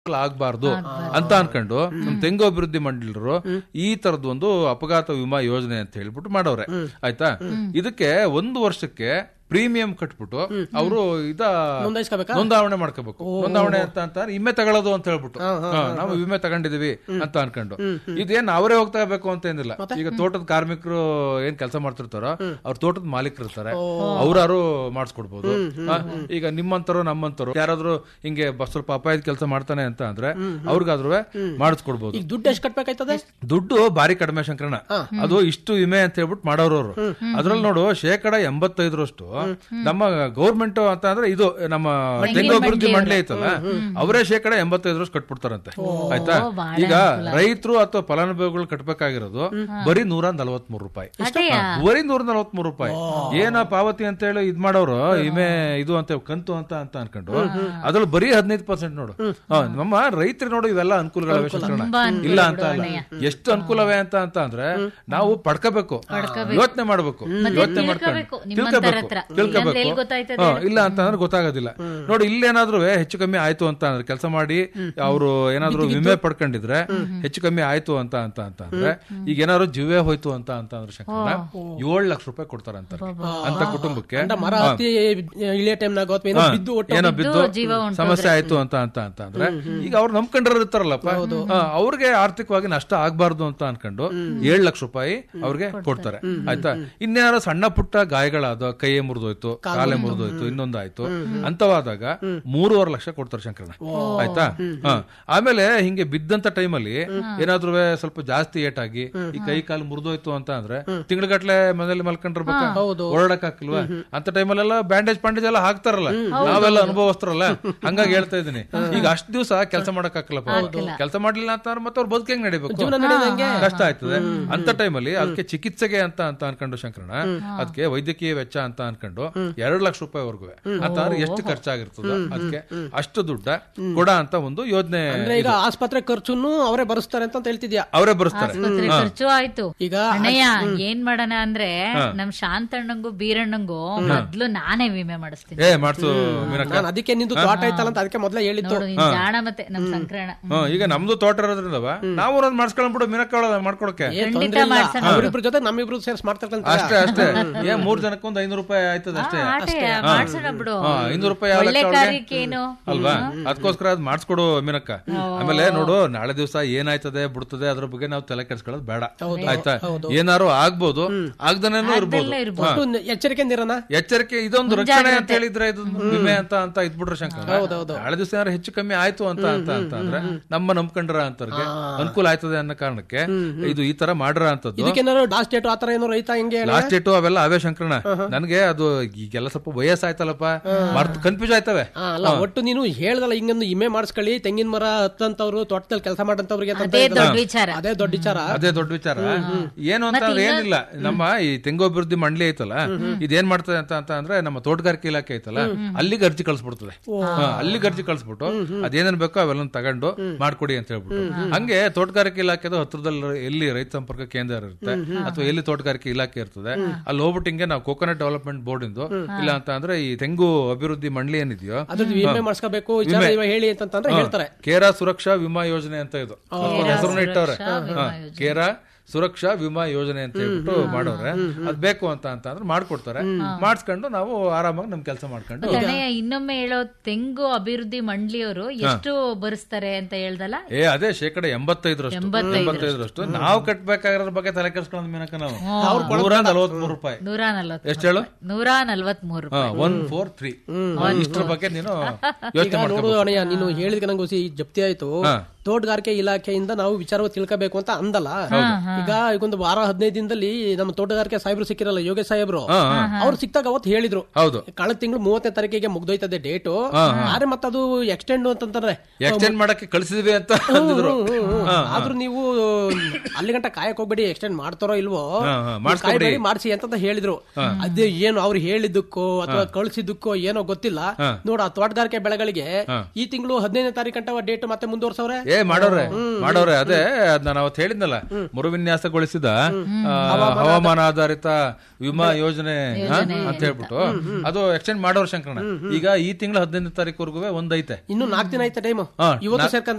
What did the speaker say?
ಆಗ್ಬಾರ್ದು ಅಂತ ಅನ್ಕೊಂಡು ನಮ್ ತೆಂಗು ಅಭಿವೃದ್ಧಿ ಮಂಡಳಿರು ಈ ತರದ್ ಒಂದು ಅಪಘಾತ ವಿಮಾ ಯೋಜನೆ ಅಂತ ಹೇಳ್ಬಿಟ್ಟು ಮಾಡವ್ರೆ ಆಯ್ತಾ ಇದಕ್ಕೆ ಒಂದು ವರ್ಷಕ್ಕೆ ಪ್ರೀಮಿಯಂ ಕಟ್ಬಿಟ್ಟು ಅವರು ಇದ ನೋಂದಾಯಿಸ್ಕೋಬೇಕಾ? ನೋಂದಾವಣೆ ಮಾಡ್ಕೋಬೇಕು ನೋಂದಾವಣೆ ಅಂತ ಅಂತಾರೆ ಇಮ್ಮೆ ತಗೊಳ್ಳೋದು ಅಂತ ಹೇಳ್ಬಿಟ್ಟು ಹಾ, ನಾವು ವಿಮೆ ತಗೊಂಡಿದೀವಿ ಅಂತ ಅನ್ಕೊಂಡು ಇದೇನ್ ಅವರೇ ಹೋಗ್ತಾ ಇರ್ಬೇಕು ಅಂತ ಏನಿಲ್ಲ ಈಗ ತೋಟದ ಕಾರ್ಮಿಕರು ಏನ್ ಕೆಲಸ ಮಾಡ್ತಿರ್ತಾರೋ ಅವ್ರ ತೋಟದ ಮಾಲೀಕರು ಇರ್ತಾರೆ ಅವ್ರಾರು ಮಾಡಿಸ್ಕೊಡ್ಬೋದು ಹಾ, ಈಗ ನಿಮ್ಮಂತರು ನಮ್ಮಂತರು ಯಾರಾದ್ರೂ ಹಿಂಗೆ ಬ- ಸ್ವಲ್ಪ ಅಪಾಯದ ಕೆಲಸ ಮಾಡ್ತಾನೆ ಅಂತ ಅಂದ್ರೆ ಅವ್ರಿಗಾದ್ರೂ ಮಾಡಿಸ್ಕೊಡ್ಬೋದು ಈಗ ದುಡ್ಡು ಎಷ್ಟು ಕಟ್ಬೇಕಾಯ್ತದೆ ದುಡ್ಡು ಭಾರಿ ಕಡಿಮೆ ಶಂಕರಣ ಅದು ಇಷ್ಟು ವಿಮೆ ಅಂತ ಹೇಳ್ಬಿಟ್ಟು ಮಾಡೋರು ಅವ್ರು ಅದ್ರಲ್ಲಿ ನೋಡು ಶೇಕಡ ಎಂಬತ್ತೈದರಷ್ಟು ನಮ್ಮ ಗೌರ್ಮೆಂಟ್ ಅಂತ ಅಂದ್ರೆ ಇದು ನಮ್ಮ ತೆಂಗು ಅಭಿವೃದ್ಧಿ ಮಂಡಳಿ ಐತಲ್ಲ ಅವರೇ ಶೇಕಡ ಎಂಬತ್ತೈದರಷ್ಟು ಕಟ್ಬಿಡ್ತಾರಂತೆ ಆಯ್ತಾ ಈಗ ರೈತರು ಅಥವಾ ಫಲಾನುಭವಿಗಳು ಕಟ್ಬೇಕಾಗಿರೋದು ಬರೀ ನೂರ ನಲವತ್ಮೂರು ರೂಪಾಯಿ ಹಾ, ಬರೀ ನೂರ ನಲವತ್ಮೂರು ರೂಪಾಯಿ ಏನ ಪಾವತಿ ಅಂತ ಹೇಳಿ ಇದ್ ಮಾಡೋರು ವಿಮೆ ಇದು ಅಂತ ಕಂತು ಅಂತ ಅಂತ ಅನ್ಕೊಂಡು ಅದ್ರಲ್ಲಿ ಬರೀ ಹದಿನೈದು ಪರ್ಸೆಂಟ್ ನೋಡು ಹಾ, ನಮ್ಮ ರೈತರು ನೋಡು ಇವೆಲ್ಲ ಅನುಕೂಲಗಳವೆ ಶಂಕರಣ ಇಲ್ಲ ಅಂತ ಅಲ್ಲ ಎಷ್ಟು ಅನುಕೂಲವೇ ಅಂತ ಅಂತ ಅಂದ್ರೆ ನಾವು ಪಡ್ಕೋಬೇಕು ಯೋಚನೆ ಮಾಡ್ಬೇಕು ಯೋಚನೆ ಮಾಡ್ಕೊಂಡು ತಿಳ್ಕೊಬೇಕು, ನಿಮ್ಮಂತರ ತಿಳ್ಕೋಬೇಕು ಹತ್ರ. ತಿಳ್ಕೋಬೇಕು ಇಲ್ಲಾಂದ್ರೆ ಎಲ್ಲಿ ಗೊತ್ತಾಯ್ತದೆ ಹಾ, ಇಲ್ಲ ಅಂತ ಅಂದ್ರೆ ಗೊತ್ತಾಗೋದಿಲ್ಲ ನೋಡಿ ಇಲ್ಲೇನಾದ್ರೂ ಹೆಚ್ಚು ಕಮ್ಮಿ ಆಯ್ತು ಅಂತ ಅಂದ್ರೆ ಕೆಲಸ ಮಾಡಿ ಅವರು ಏನಾದ್ರು ವಿಮೆ ಪಡ್ಕೊಂಡಿದ್ರೆ ಹೆಚ್ಚು ಕಮ್ಮಿ ಆಯ್ತು ಅಂತ ಅಂತ ಅಂತ ಅಂದ್ರೆ ಈಗ ಏನಾದ್ರು ಜೀವೇ ಹೋಯ್ತು ಅಂತ ಅಂತ ಅಂದ್ರೆ ಶಂಕರಣ್ಣ ಏಳು ಲಕ್ಷ ರೂಪಾಯಿ ಕೊಡ್ತಾರಂತಾರೆ ಅಂತ ಕುಟುಂಬಕ್ಕೆ ಅಂಡ ಮರ ಹತ್ತಿ ಇಳಿಯೋ ಟೈಮ್ನಾಗ ಅಥವಾ ಏನೋ ಹಾ, ಬಿದ್ದು ಒಟ್ಟು ಏನೋ ಬಿದ್ದು ಜೀವ ಹೊಂಟೋದ್ರೆ. ಸಮಸ್ಯೆ ಆಯ್ತು ಅಂತ ಅಂತ ಅಂತ ಅಂದ್ರೆ ಈಗ ಅವ್ರು ನಂಬ್ಕೊಂಡಿರೋ ಇರ್ತಾರಲ್ಲಪ್ಪ ಹಾ, ಅವ್ರಿಗೆ ಆರ್ಥಿಕವಾಗಿ ನಷ್ಟ ಆಗ್ಬಾರ್ದು ಅಂತ ಅನ್ಕೊಂಡು ಏಳ್ ಲಕ್ಷ ರೂಪಾಯಿ ಅವ್ರಿಗೆ ಕೊಡ್ತಾರೆ ಆಯ್ತಾ ಇನ್ನೇನಾದ್ರು ಸಣ್ಣ ಪುಟ್ಟ ಗಾಯಗಳಾದ ಕೈಯೇ ಮುರಿದೋಯ್ತು ಕಾಲೇ ಮುರಿದೋಯ್ತು ಇನ್ನೊಂದು ಆಯ್ತು ಅಂತವಾದಾಗ ಮೂರುವರೆ ಲಕ್ಷ ಕೊಡ್ತಾರೆ ಶಂಕರಣ್ಣ ಆಯ್ತಾ ಹಾ. ಆಮೇಲೆ ಹಿಂಗೆ ಬಿದ್ದಂತ ಟೈಮಲ್ಲಿ ಏನಾದ್ರೂ ಸ್ವಲ್ಪ ಜಾಸ್ತಿ ಏಟಾಗಿ ಈ ಕೈ ಕಾಲು ಮುರಿದೋಯ್ತು ಅಂತ ಅಂದ್ರೆ ತಿಂಗಳಗಟ್ಲೆ ಮನೇಲಿ ಮಲ್ಕೊಂಡಿರ್ಬೇಕಾ ಓಡಾಡಕ್ ಹಾಕಿಲ್ವಾ ಅಂತ ಟೈಮಲ್ಲೆಲ್ಲ ಬ್ಯಾಂಡೇಜ್ ಪಾಂಡೇಜ್ ಎಲ್ಲ ಹಾಕ್ತಾರಲ್ಲ ನಾವೆಲ್ಲ ಅನುಭವಸ್ತಾರಲ್ಲ ಹಂಗಾಗಿ ಹೇಳ್ತಾ ಇದೀನಿ ಈಗ ಅಷ್ಟ್ ದಿವಸ ಕೆಲಸ ಮಾಡಕ್ ಹಾಕಲ್ಲಪ್ಪ ಕೆಲಸ ಮಾಡ್ಲಿಲ್ಲ ಅಂತ ಅಂದ್ರೆ ಮತ್ತೆ ಅವ್ರ ಬದುಕು ಹೆಂಗ್ ನಡಿಬೇಕು ಕಷ್ಟ ಆಯ್ತದೆ ಅಂತ ಟೈಮಲ್ಲಿ ಅದಕ್ಕೆ ಚಿಕಿತ್ಸೆಗೆ ಅಂತ ಅಂತ ಅನ್ಕೊಂಡು ಶಂಕರಣ ಅದಕ್ಕೆ ವೈದ್ಯಕೀಯ ವೆಚ್ಚ ಅಂತ ಅನ್ಕೊಂಡು ಎರಡ್ ಲಕ್ಷ ರೂಪಾಯಿವರೆಗೂ ಅಂತ ಅಂದ್ರೆ ಎಷ್ಟು ಖರ್ಚಾಗಿರ್ತದ ಅದಕ್ಕೆ ಅಷ್ಟು ದುಡ್ಡ ಕೊಡ ಅಂತ ಒಂದು ಯೋಜನೆ ಅಂದ್ರೆ ಈಗ ಆಸ್ಪತ್ರೆ ಖರ್ಚುನು ಅವರೇ ಭರಿಸ್ತಾರೆ ಅಂತ ಹೇಳ್ತಿದ್ಯಾ ಅವರೇ ಬರೆಸ್ತಾರೆ ಆಸ್ಪತ್ರೆ ಖರ್ಚು ಆಯ್ತು ಈಗ ಅಣ್ಣಯ್ಯ ಏನ್ ಮಾಡೋಣ ಅಂದ್ರೆ ನಮ್ ಶಾಂತಣ್ಣಂಗು ಬೀರಣ್ಣಂಗು ಮೊದ್ಲು ನಾನೇ ವಿಮೆ ಮಾಡಿಸ್ತೀನಿ ಏ ಮಾಡ್ಸು ಮೀನಕ್ಕ ನಾನು ಅದಕ್ಕೆ ನಿಂದು ತೋಟ ಐತಲ್ಲ ಅಂತ ಅದಕ್ಕೆ ಮೊದ್ಲೇ ಹೇಳಿತ್ತು ನೋಡು ನೀನ್ ಜಾಣ ಮತ್ತೆ ನಮ್ ಸಂಕ್ರಣ ಹ್ಮ್, ಈಗ ನಮ್ದು ತೋಟ ಇರೋದ್ರಿಂದವ ನಾವು ಒಂದ್ ಮಾಡ್ಸ್ಕೊಂಡ್ಬಿಡು ಮೀನಕ್ಕ ಮಾಡ್ಕೊಡಕ್ಕೆ ಏ ತೊಂದ್ರೆ ಇಲ್ಲ ಅವ್ರಿಬ್ರ ಜೊತೆ ನಮ್ಮಿಬ್ರು ಸೇರ್ಸ್ ಮಾಡ್ತಾರೆ ಅಷ್ಟೇ ಅಷ್ಟೇ ಏ ಮೂರ್ ಜನಕ್ಕೆ ಒಂದ್ ಐನೂರು ರೂಪಾಯಿ ಆಯ್ತದ ಅಷ್ಟೇ ಆಟೆ ಮಾಡ್ಸೋಣ ಬಿಡು ಹಾ, ಐನೂರು ರೂಪಾಯಿ ಒಳ್ಳೆ ಯಾವ್ದಕ್ಕೆ ಅವ್ಳಿಗೆ? ಕಾರ್ಯಕ್ಕೇನು ಅಲ್ವಾ ಅದಕ್ಕೋಸ್ಕರ ಅದ್ ಮಾಡಿಸ್ಕೊಡು ಮೀನಕ್ಕ ಆಮೇಲೆ ನೋಡು ನಾಳೆ ದಿವಸ ಏನಾಯ್ತದೆ ಬಿಡ್ತದೆ ಅದ್ರ ಬಗ್ಗೆ ನಾವು ತಲೆ ಕೆಡ್ಸ್ಕೊಳ್ಳೋದು ಬೇಡ ಆಯ್ತಾ ಏನಾರು ಆಗ್ಬೋದು ಆಗ್ದನೇನು ಇರ್ಬೋದು ಇರ್ಬೋದು. ಹಾ. ಒಟ್ಟು ಎಚ್ಚರಿಕೆ ಇರೋಣ ಎಚ್ಚರಿಕೆ ಇದೊಂದು ರಕ್ಷಣೆ ಅಂತ ಹೇಳಿದ್ರೆ ಇದು ವಿಮೆ ಅಂತ ಅಂತ ಇದ್ಬಿಟ್ರೆ ಶಂಕರ ನಾಳೆ ದಿವಸ ಏನಾರು ಹೆಚ್ಚು ಕಮ್ಮಿ ಆಯ್ತು ಅಂತ ಅಂತ ಅಂತ ಅಂದ್ರೆ ನಮ್ಮ ನಂಬ್ಕೊಂಡ್ರ ಅಂತವ್ರಿಗೆ ಅನುಕೂಲ ಆಯ್ತದೆ ಅನ್ನೋ ಕಾರಣಕ್ಕೆ ಇದು ಈ ತರ ಮಾಡ್ರ ಅಂತದ್ದು ಇದಕ್ಕೇನಾದ್ರು ಲಾಸ್ಟ್ ಡೇಟ್ ಆತರ ಏನೋ ರೈತ ಹಿಂಗೆ ಹೇಳಿ ಲಾಸ್ಟ್ ಡೇಟು ಅವೆಲ್ಲ ಅವೇ ಶಂಕರಣ ನನ್ಗೆ ಅದು ಈಗೆಲ್ಲ ಸ್ವಲ್ಪ ವಯಸ್ಸಾಯ್ತಲ್ಲಪ್ಪ ಮರ್ತ್ ಕನ್ಫ್ಯೂಸ್ ಆಯ್ತವೆ ಆ, ಅಲ್ಲ ಒಟ್ಟು ನೀನು ಹೇಳ್ದಲ್ಲ ಹಿಂಗೊಂದು ಇಮೆ ಮಾಡಿಸ್ಕೊಳ್ಳಿ ತೆಂಗಿನ ಮರ ಹತ್ತಂತವ್ರು ತೋಟದಲ್ಲಿ ಕೆಲಸ ಮಾಡಂತವ್ರಿಗೆ ಅಂತ ಅದೇ ಹೇಳ್ದಲ್ಲ. ದೊಡ್ಡ ವಿಚಾರ ಅದೇ ದೊಡ್ಡ ವಿಚಾರ ಅದೇ ದೊಡ್ಡ ವಿಚಾರ ಏನು ಅಂತ ಅಂದ್ರೆ ಏನಿಲ್ಲ ನಮ್ಮ ಈ ತೆಂಗು ಅಭಿವೃದ್ಧಿ ಮಂಡಳಿ ಐತಲ್ಲ ಇದೇನ್ ಮಾಡ್ತದೆ ಅಂತ ಅಂತ ಅಂದ್ರೆ ನಮ್ಮ ತೋಟಗಾರಿಕೆ ಇಲಾಖೆ ಐತಲ್ಲ ಅಲ್ಲಿಗೆ ಅರ್ಜಿ ಕಳ್ಸ್ಬಿಡ್ತದೆ ಹಾ, ಅಲ್ಲಿಗೆ ಅರ್ಜಿ ಕಳ್ಸ್ಬಿಟ್ಟು ಅದೇನೇನ್ ಬೇಕೋ ಅವೆಲ್ಲ ತಗೊಂಡು ಮಾಡ್ಕೊಡಿ ಅಂತ ಹೇಳ್ಬಿಟ್ಟು ಹಂಗೆ ತೋಟಗಾರಿಕೆ ಇಲಾಖೆದ ಹತ್ರದಲ್ಲಿ ಎಲ್ಲಿ ರೈತ ಸಂಪರ್ಕ ಕೇಂದ್ರ ಇರುತ್ತೆ ಅಥವಾ ಎಲ್ಲಿ ತೋಟಗಾರಿಕೆ ಇಲಾಖೆ ಇರ್ತದೆ ಅಲ್ಲಿ ಹೋಗ್ಬಿಟ್ಟು ಹಿಂಗೆ ನಾವು ಕೋಕೋನಟ್ ಡೆವಲಪ್ಮೆಂಟ್ ಬೋರ್ಡ್ ಇಂದು ಇಲ್ಲ ಅಂತ ಅಂದ್ರೆ ಈ ತೆಂಗು ಅಭಿವೃದ್ಧಿ ಮಂಡಳಿ ಏನಿದೆಯೋ ಅದ್ರದ್ದು ವಿಮೆ ಮಾಡಿಸ್ಕೋಬೇಕು ವಿಚಾರ ಇವಾಗ ಹೇಳಿ ಅಂತಂದ್ರೆ ಹೇಳ್ತಾರೆ ಕೇರಾ ಸುರಕ್ಷಾ ವಿಮಾ ಯೋಜನೆ ಅಂತ ಇದು ಹೆಸರನ್ನ ಇಟ್ಟವ್ರೆ ಹಾ, ಕೇರಾ ಸುರಕ್ಷಾ ವಿಮಾ ಯೋಜನೆ ಅಂತ ಹೇಳ್ಬಿಟ್ಟು ಮಾಡೋರೆ ಅದ್ ಬೇಕು ಅಂತ ಅಂತ ಅಂದ್ರೆ ಮಾಡ್ಕೊಡ್ತಾರೆ ಮಾಡಿಸ್ಕೊಂಡು ನಾವು ಆರಾಮಾಗಿ ನಮ್ ಕೆಲಸ ಮಾಡ್ಕೊಂಡು ಮತ್ತೆ ಅಣ್ಣಯ್ಯ ಇನ್ನೊಮ್ಮೆ ಹೇಳೋ ತೆಂಗು ಅಭಿವೃದ್ಧಿ ಮಂಡಳಿಯವರು ಎಷ್ಟು ಭರಿಸ್ತಾರೆ ಅಂತ ಹೇಳ್ದಲ್ಲ ಏ ಅದೇ ಶೇಕಡ ಎಂಬತ್ತೈದರಷ್ಟು ಎಂಬತ್ತೈದರಷ್ಟು ನಾವು ಕಟ್ಬೇಕಾಗಿರೋದ್ರ ಬಗ್ಗೆ ತಲೆ ಕೆಡ್ಸ್ಕೊಳ್ಳೋದು ಮೀನಕ ನಾವು ನೂರ ನಲವತ್ಮೂರು ರೂಪಾಯಿ ನೂರ ನಲ್ವತ್ ಎಷ್ಟು ಹೇಳು ನೂರ ನಲ್ವತ್ ಮೂರು ಒನ್ ಫೋರ್ ತ್ರೀ ಇಷ್ಟ್ರ ಬಗ್ಗೆ ನೀನು ಯೋಚನೆ ಈಗ ಮಾಡ್ಕೊ ನೋಡು ಅಣ್ಣಯ್ಯ ನೀನು ಹೇಳಿದ ನಂಗೆ ಹೊಸಿ ಜಪ್ತಿ ಆಯ್ತು ತೋಟಗಾರಿಕೆ ಇಲಾಖೆಯಿಂದ ನಾವು ವಿಚಾರ ತಿಳ್ಕೋಬೇಕು ಅಂತ ಅಂದಲ್ಲ ಈಗ ಈಗೊಂದು ವಾರ ಹದಿನೈದು ದಿನದಲ್ಲಿ ನಮ್ಮ ತೋಟಗಾರಿಕೆ ಸಾಹೇಬ್ರು ಸಿಕ್ಕಿರಲ್ಲ ಯೋಗೇಶ್ ಸಾಹೇಬ್ರು ಅವ್ರು ಸಿಕ್ತಾಗ ಅವತ್ತು ಹೇಳಿದ್ರು ಹೌದು ಕಳೆದ ತಿಂಗಳು ಮೂವತ್ತನೇ ತಾರೀಕಿಗೆ ಮುಗ್ದೋಯ್ತದೆ ಡೇಟು ಆದ್ರೆ ಮತ್ತದು ಎಕ್ಸ್ಟೆಂಡ್ ಅಂತಂದ್ರೆ ಎಕ್ಸ್ಟೆಂಡ್ ಮಾಡಕ್ಕೆ ಕಳ್ಸಿದ್ವಿ ಅಂತ ಅಂದಿದ್ರು ಹಾ, ಆದ್ರೂ ನೀವು ಅಲ್ಲಿ ಗಂಟ ಕಾಯಕ್ ಹೋಗ್ಬೇಡಿ ಎಕ್ಸ್ಟೆಂಡ್ ಮಾಡ್ತಾರೋ ಇಲ್ವೋ ಹಾ, ಹಾ, ಮಾಡ್ಸ್ಕೊಬಿಡಿ. ಕಾಯ್ಬೇಡಿ ಮಾಡ್ಸಿ ಅಂತ ಹೇಳಿದ್ರು ಅದೇ ಏನು ಅವ್ರು ಹೇಳಿದ್ದಕ್ಕೋ ಅಥವಾ ಕಳ್ಸಿದ್ದಕ್ಕೋ ಏನೋ ಗೊತ್ತಿಲ್ಲ ನೋಡ ಆ ತೋಟಗಾರಿಕೆ ಬೆಳೆಗಳಿಗೆ ಈ ತಿಂಗಳು ಹದಿನೈದನೇ ತಾರೀಕು ಗಂಟ ಡೇಟ್ ಮತ್ತೆ ಮುಂದುವರ್ಸವ್ರೆ ಏ ಮಾಡೋರೆ ಮಾಡೋರೆ ಅದೇ ಅದ್ ನಾನು ಅವತ್ತು ಹೇಳಿದ್ನಲ್ಲ ಮರುವಿನ್ಯಾಸಗೊಳಿಸಿದ ಆ, ಹವಾಮಾನ ಆಧಾರಿತ ವಿಮಾ ಯೋಜನೆ ಹಾ, ಅಂತ ಹೇಳ್ಬಿಟ್ಟು ಅದು ಎಕ್ಸ್ಟೆಂಡ್ ಮಾಡೋರು ಶಂಕರಣ ಈಗ ಈ ತಿಂಗಳ ಹದಿನೈದನೇ ತಾರೀಕುವರೆಗೂ ಒಂದೈತೆ ಇನ್ನು ನಾಲ್ಕು ದಿನ ಐತೆ ಟೈಮ್ ಹಾ, ಇವತ್ತು ನಾ- ಸೇರ್ಕೊಂಡ್ರೆ